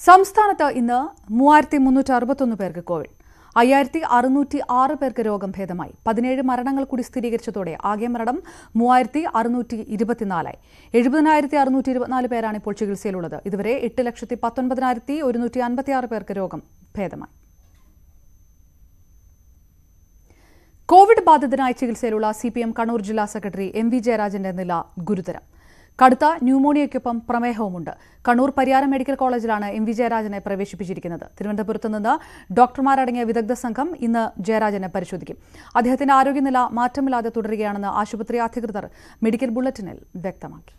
സംസ്ഥാനത്ത് ഇന്ന് മൂവായിരത്തി മുന്നൂറ്റി അറുപത്തൊന്ന് പേർക്ക് കോവിഡ് അയ്യായിരത്തി അറുന്നൂറ്റി ആറ് പേർക്ക് രോഗം ഭേദമായി പതിനേഴ് മരണങ്ങൾ കൂടി സ്ഥിരീകരിച്ചതോടെ ആകെ മരണം മൂവായിരത്തി അറുന്നൂറ്റി ഇരുപത്തിനാലായി എഴുപതിനായിരത്തി അറുന്നൂറ്റി ഇരുപത്തിനാല് പേരാണ് ഇപ്പോൾ ചികിത്സയിലുള്ളത് ഇതുവരെ എട്ട് ലക്ഷത്തി പത്തൊൻപതിനായിരത്തി ഒരുന്നൂറ്റി അൻപത്തിയാറ് പേർക്ക് രോഗം ഭേദമായി കോവിഡ് ബാധിതനായി ചികിത്സയിലുള്ള സി പി എം കണ്ണൂർ ജില്ലാ സെക്രട്ടറി എം വി ജയരാജന്റെ നില ഗുരുതരം കടുത്ത ന്യൂമോണിയയ്ക്കൊപ്പം പ്രമേഹവുമുണ്ട് കണ്ണൂർ പരിയാരം മെഡിക്കൽ കോളേജിലാണ് എം വി ജയരാജനെ പ്രവേശിപ്പിച്ചിരിക്കുന്നത് തിരുവനന്തപുരത്ത് നിന്ന് ഡോക്ടർമാരടങ്ങിയ വിദഗ്ധ സംഘം ഇന്ന് ജയരാജനെ പരിശോധിക്കും അദ്ദേഹത്തിന്റെ ആരോഗ്യനില മാറ്റമില്ലാതെ തുടരുകയാണെന്ന് ആശുപത്രി അധികൃതർ മെഡിക്കൽ ബുള്ളറ്റിനിൽ വ്യക്തമാക്കി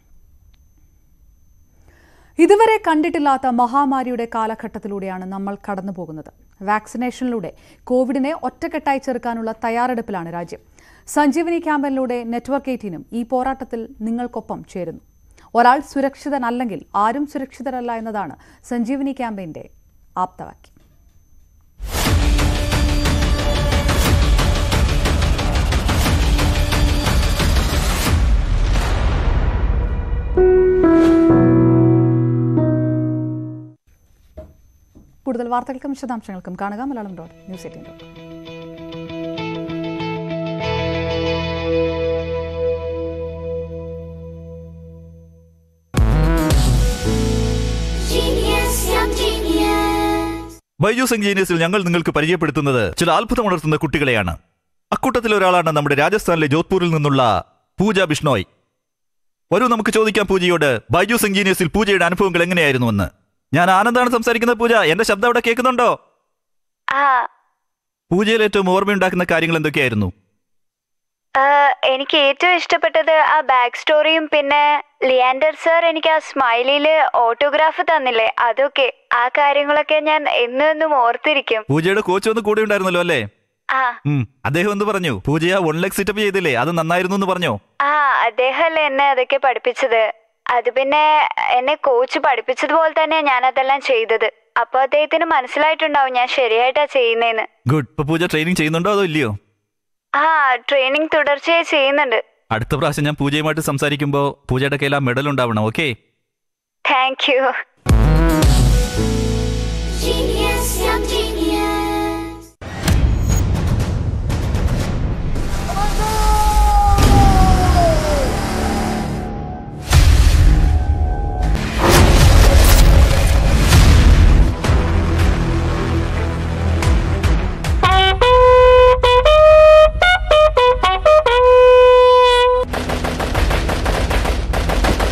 ഇതുവരെ കണ്ടിട്ടില്ലാത്ത മഹാമാരിയുടെ കാലഘട്ടത്തിലൂടെയാണ് നമ്മൾ കടന്നുപോകുന്നത് വാക്സിനേഷനിലൂടെ കോവിഡിനെ ഒറ്റക്കെട്ടായി ചെറുക്കാനുള്ള തയ്യാറെടുപ്പിലാണ് രാജ്യം സഞ്ജീവനി ക്യാമ്പയിനിലൂടെ നെറ്റ്വർക്ക് എയ്റ്റീനും ഈ പോരാട്ടത്തിൽ നിങ്ങൾക്കൊപ്പം ചേരുന്നു ഒരാൾ സുരക്ഷിതനല്ലെങ്കിൽ ആരും സുരക്ഷിതരല്ല എന്നതാണ് സഞ്ജീവനി ക്യാമ്പയിന്റെ ആപ്തവാക്യം കൂടുതൽ വാർത്തകൾക്കും വിശദാംശങ്ങൾക്കും കാണുക Malayalam dot news eighteen dot Genius, young genius. Byju's എഞ്ചിനീയേഴ്സിൽ ഞങ്ങൾ നിങ്ങൾക്ക് പരിചയപ്പെടുത്തുന്നത് ചില അത്ഭുതമുണർത്തുന്ന കുട്ടികളെയാണ് അക്കൂട്ടത്തിൽ ഒരാളാണ് നമ്മുടെ രാജസ്ഥാനിലെ ജോധ്പൂരിൽ നിന്നുള്ള പൂജ ബിഷ്ണോയ് വരൂ നമുക്ക് ചോദിക്കാം പൂജയോട് ബൈജൂസ് എഞ്ചിനീയേഴ്സിൽ പൂജയുടെ അനുഭവങ്ങൾ എങ്ങനെയായിരുന്നുവെന്ന് ഞാൻ ആനന്ദാണ് സംസാരിക്കുന്നത് പൂജ എന്റെ ശബ്ദം അവിടെ കേൾക്കുന്നുണ്ടോ ആ പൂജയിൽ ഏറ്റവും ഓർമ്മയുണ്ടാക്കുന്ന കാര്യങ്ങൾ എന്തൊക്കെയായിരുന്നു ആ, എനിക്ക് ഏറ്റവും ഇഷ്ടപ്പെട്ടത് ആ ബാക്ക് സ്റ്റോറിയും പിന്നെ ലിയാൻഡർ സർ എനിക്ക് ആ സ്മൈലിയില് ഓട്ടോഗ്രാഫ് തന്നില്ലേ അതൊക്കെ ആ കാര്യങ്ങളൊക്കെ ഞാൻ എന്നും എന്നും ഓർത്തിരിക്കും പൂജയുടെ കോച്ച് ഒന്ന് കൂടെ ഉണ്ടായിരുന്നല്ലോ അല്ലേ ആ ഉം അദ്ദേഹം എന്ത് പറഞ്ഞു പൂജ വൺ ലെഗ് സിറ്റപ്പ് ചെയ്തില്ലേ അത് നന്നായിരുന്നു എന്ന് പറഞ്ഞോ ആ അദ്ദേഹമല്ലേ എന്നെ അതൊക്കെ പഠിപ്പിച്ചത് അത് പിന്നെ എന്നെ കോച്ച് പഠിപ്പിച്ചതുപോലെ തന്നെ ഞാൻ അതെല്ലാം ചെയ്തത് അപ്പൊ അദ്ദേഹത്തിന് മനസ്സിലായിട്ടുണ്ടാവും ഞാൻ ശരിയായിട്ടാ ചെയ്യുന്നേന്ന് ഗുഡ് ഇപ്പൊ പൂജ ട്രെയിനിങ് ചെയ്യുന്നുണ്ടോ അതോ ഇല്ലയോ ആ ട്രെയിനിങ് തുടർച്ചയായി ചെയ്യുന്നുണ്ട് അടുത്ത പ്രാവശ്യം ഞാൻ പൂജയുമായിട്ട് സംസാരിക്കുമ്പോൾ പൂജയുടെ കയ്യിൽ ആ മെഡൽ ഉണ്ടാവണം okay thank you Genius, young genius.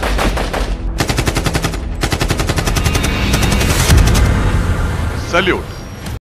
Salute.